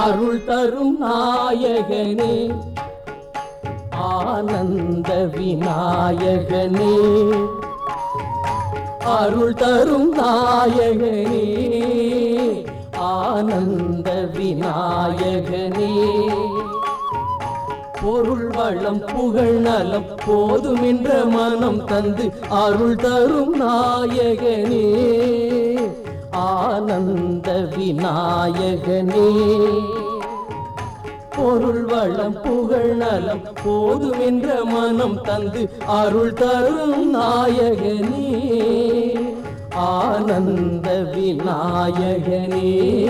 அருள் தரும் நாயகனே ஆனந்த விநாயகனே அருள் தரும் நாயகனே ஆனந்த விநாயகனே பொருள் வளம் புகழ் நலம் போதும் என்ற மனம் தந்து அருள் தரும் நாயகனே ஆனந்த விநாயகனே பொருள் வளம் புகழ் நலம் போதும் என்ற மனம் தந்து அருள் தரும் நாயகனே ஆனந்த விநாயகனே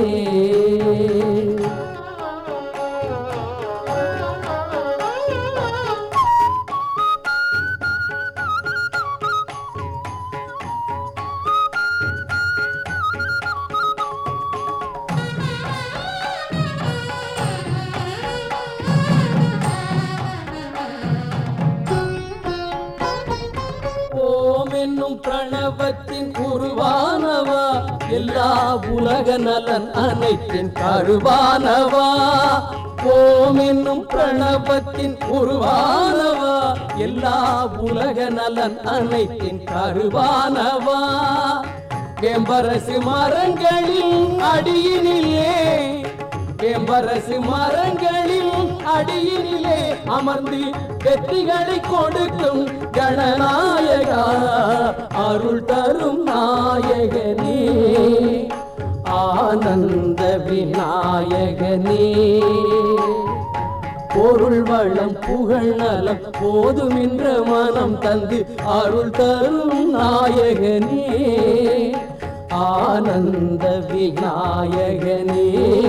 ஓம் என்னும் பிரணவத்தின் உருவானவா எல்லா உலக நலன் அனைத்தின் கருவானவா ஓம் என்னும் பிரணவத்தின் உருவானவா எல்லா உலக நலன் அனைத்தின் கருவானவா வேம்பரசு மரங்களின் அடியினிலே வேம்பரசு மரங்களில் அடியினிலே அமர்ந்து வெற்றிகளை கொடுக்கும் கணநாயகா அருள் தரும் நாயகனே ஆனந்த விநாயகனே பொருள் வளம் புகழ் நலம் போதும் என்ற மனம் தந்து அருள் தரும் நாயகனே ஆனந்த விநாயகனே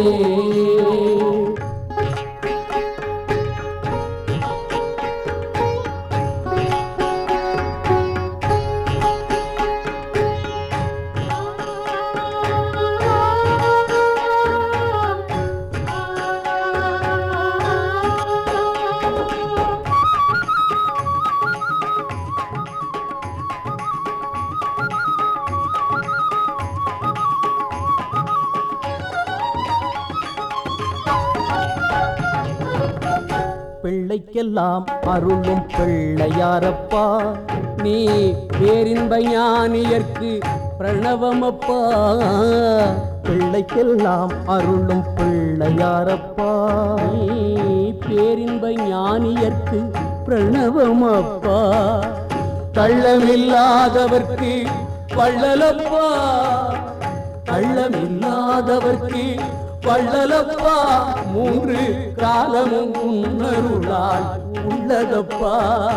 பிள்ளைக்கெல்லாம் அருளும் பிள்ளையாரப்பா நீ பேரின்ப ஞானியர்க்கு பிரணவமப்பா பிள்ளைக்கெல்லாம் அருளும் பிள்ளையாரப்பா நீ பேரின்ப ஞானியர்க்கு பிரணவமப்பா கள்ளமில்லாதவர்க்கு வள்ளலப்பா கள்ளமில்லாதவர்க்கு வள்ளலப்பா மூன்று காலமும் உன்னருளால் உள்ளதப்பா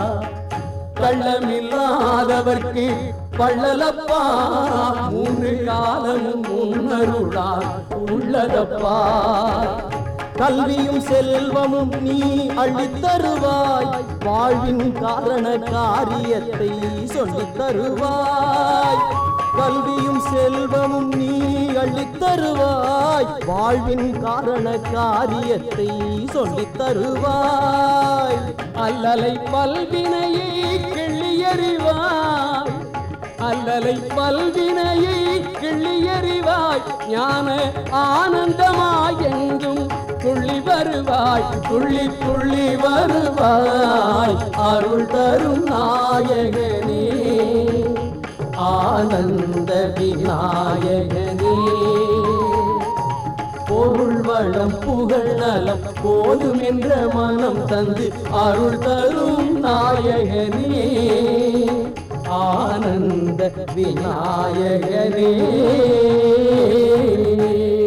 கள்ளமில்லாதவர்க்கு வள்ளலப்பா மூன்று காலமும் உன்னருளால் உள்ளதப்பா கல்வியும் செல்வமும் நீ அள்ளித் தருவாய் வாழ்வின் காரண காரியத்தை சொல்லித் தருவாய் கல்வியும் செல்வமும் நீ அள்ளித் தருவாய் வாழ்வின் காரண காரியத்தை சொல்லித் தருவாய் அல்லலை பல்வினையை கிள்ளியறிவாய் அல்லலை பல்வினையை கிள்ளியறிவாய் ஞான ஆனந்தமாய் எங்கும் துள்ளி வருவாய் துள்ளி துள்ளி வருவாய் அருள் தரும் நாயகனே ஆனந்த விநாயகனே பொருள் வளம் புகழ் நலம் போதும் என்ற மனம் தந்து அருள் தரும் நாயகனே ஆனந்த விநாயகனே